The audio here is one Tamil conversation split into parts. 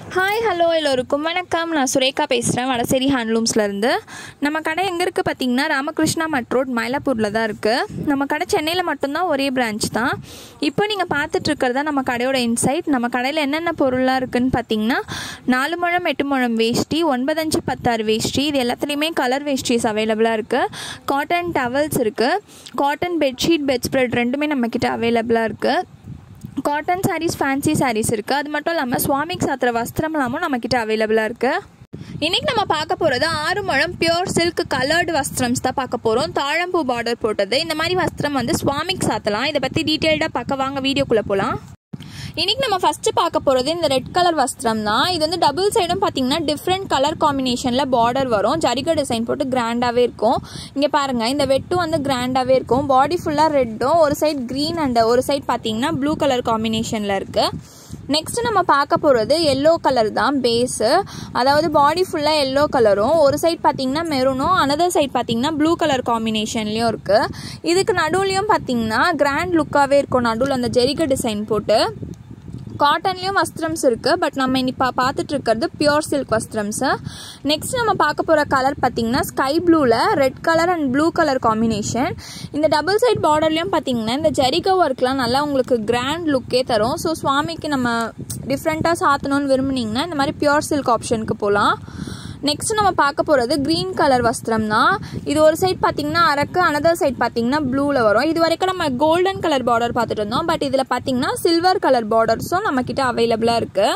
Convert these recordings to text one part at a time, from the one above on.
ஹாய் ஹலோ எல்லோருக்கும் வணக்கம் நான் சுரேகா பேசுகிறேன் வடசேரி ஹேண்ட்லூம்ஸ்லேருந்து நம்ம கடை எங்கே இருக்குது பார்த்தீங்கன்னா ராமகிருஷ்ணா மட் ரோட் மயிலாப்பூரில் தான் இருக்குது நம்ம கடை சென்னையில் மட்டும்தான் ஒரே பிரான்ச் தான் இப்போ நீங்கள் பார்த்துட்டு இருக்கிறதா நம்ம கடையோட இன்சைட் நம்ம கடையில் என்னென்ன பொருளாக இருக்குன்னு பார்த்தீங்கன்னா நாலு முழம் எட்டு முழம் வேஷ்டி ஒன்பதஞ்சு பத்தாறு வேஷ்டி இது எல்லாத்துலேயுமே கலர் வேஷ்டிஸ் அவைலபிளாக இருக்குது காட்டன் டவல்ஸ் இருக்குது காட்டன் பெட்ஷீட் பெட் ஸ்ப்ரெட் ரெண்டுமே நம்மக்கிட்ட அவைலபிளாக இருக்குது காட்டன் சாரீஸ் ஃபேன்சி சாரீஸ் இருக்குது அது மட்டும் இல்லாமல் சுவாமிக்கு சாத்திர வஸ்திரம்லாமும் நம்மக்கிட்ட அவைலபிளாக இருக்குது இன்றைக்கி நம்ம பார்க்க போகிறது ஆறு முழம் பியோர் சில்க் கலர்டு வஸ்திரம்ஸ் தான் பார்க்க போகிறோம் தாழம்பூ பார்டர் போட்டது இந்த மாதிரி வஸ்திரம் வந்து சுவாமிக்கு சாத்தலாம் இதை பற்றி டீட்டெயில்டாக பார்க்க வாங்க வீடியோக்குள்ளே போகலாம் இன்றைக்கி நம்ம ஃபஸ்ட்டு பார்க்க போகிறது இந்த ரெட் கலர் வஸ்திரம் தான் இது வந்து டபுள் சைடும் பார்த்தீங்கன்னா டிஃப்ரெண்ட் கலர் காம்பினேஷனில் பார்டர் வரும் ஜரிகா டிசைன் போட்டு கிராண்டாகவே இருக்கும் இங்கே பாருங்கள் இந்த வெட்டும் வந்து கிராண்டாகவே இருக்கும் பாடி ஃபுல்லாக ரெட்டும் ஒரு சைட் க்ரீன் அண்ட் ஒரு சைட் பார்த்தீங்கன்னா ப்ளூ கலர் காம்பினேஷனில் இருக்குது நெக்ஸ்ட் நம்ம பார்க்க போகிறது எல்லோ கலர் தான் பேஸு அதாவது பாடி ஃபுல்லாக எல்லோ கலரும் ஒரு சைட் பார்த்தீங்கன்னா மெரூனும் அனதர் சைட் பார்த்தீங்கன்னா ப்ளூ கலர் காம்பினேஷன்லேயும் இருக்குது இதுக்கு நடுவுலையும் பார்த்தீங்கன்னா கிராண்ட் லுக்காகவே இருக்கும் நடுவில் அந்த ஜெரிகா டிசைன் போட்டு காட்டன்லேயும் வஸ்திரம்ஸ் இருக்குது பட் நம்ம இன்னைக்கு பார்த்துட்டு இருக்கிறது பியோர் சில்க் வஸ்திரம்ஸு நெக்ஸ்ட் நம்ம பார்க்க போகிற கலர் பார்த்தீங்கன்னா ஸ்கை ப்ளூவில் red colour and blue colour combination இந்த டபுள் சைட் பார்டர்லேயும் பார்த்தீங்கன்னா இந்த ஜரிகா ஒர்க்லாம் நல்லா உங்களுக்கு கிராண்ட் லுக்கே தரும் ஸோ சுவாமிக்கு நம்ம டிஃப்ரெண்ட்டாக சாத்தணும்னு விரும்புனீங்கன்னா இந்த மாதிரி பியோர் சில்க் ஆப்ஷனுக்கு போகலாம் நெக்ஸ்ட் நம்ம பார்க்க போகிறது க்ரீன் கலர் வஸ்திரம் தான் இது ஒரு சைட் பார்த்தீங்கன்னா அரக்கு அனதர் சைட் பார்த்தீங்கன்னா ப்ளூவில் வரும் இது வரைக்கும் நம்ம கோல்டன் கலர் பார்டர் பார்த்துட்டு இருந்தோம் பட் இதில் பார்த்தீங்கன்னா சில்வர் கலர் பார்டர்ஸும் நம்மக்கிட்ட அவைலபிளாக இருக்குது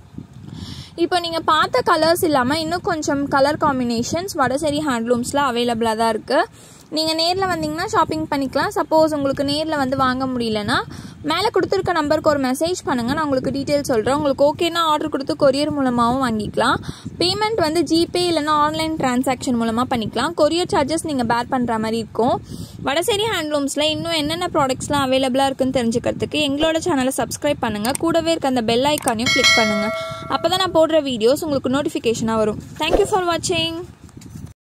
இப்போ நீங்கள் பார்த்த கலர்ஸ் இல்லாமல் இன்னும் கொஞ்சம் கலர் காம்பினேஷன்ஸ் வடசேரி ஹேண்ட்லூம்ஸில் அவைலபிளாக தான் இருக்குது நீங்கள் நேரில் வந்தீங்கன்னா ஷாப்பிங் பண்ணிக்கலாம் சப்போஸ் உங்களுக்கு நேரில் வந்து வாங்க முடியலன்னா மேலே கொடுத்துருக்க நம்பருக்கு ஒரு மெசேஜ் பண்ணுங்கள் நான் உங்களுக்கு டீட்டெயில் சொல்கிறேன் உங்களுக்கு ஓகேனா ஆர்டர் கொடுத்து கொரியர் மூலமாகவும் வாங்கிக்கலாம் பேமெண்ட் வந்து ஜிபே இல்லைனா ஆன்லைன் டிரான்சாக்ஷன் மூலமாக பண்ணிக்கலாம் கொரியர் சார்ஜஸ் நீங்கள் பேர் பண்ணுற மாதிரி இருக்கும் வடசேரி ஹேண்ட்லூம்ஸில் இன்னும் என்னென்ன ப்ராடக்ட்ஸ்லாம் அவைலபிளாக இருக்குன்னு தெரிஞ்சுக்கிறதுக்கு எங்களோட சேனலை சப்ஸ்கிரைப் பண்ணுங்கள் கூடவே இருக்க அந்த பெல் ஐக்கானையும் கிளிக் பண்ணுங்கள் அப்போ தான் நான் போடுற வீடியோஸ் உங்களுக்கு நோட்டிஃபிகேஷனாக வரும் தேங்க்யூ ஃபார் வாட்சிங்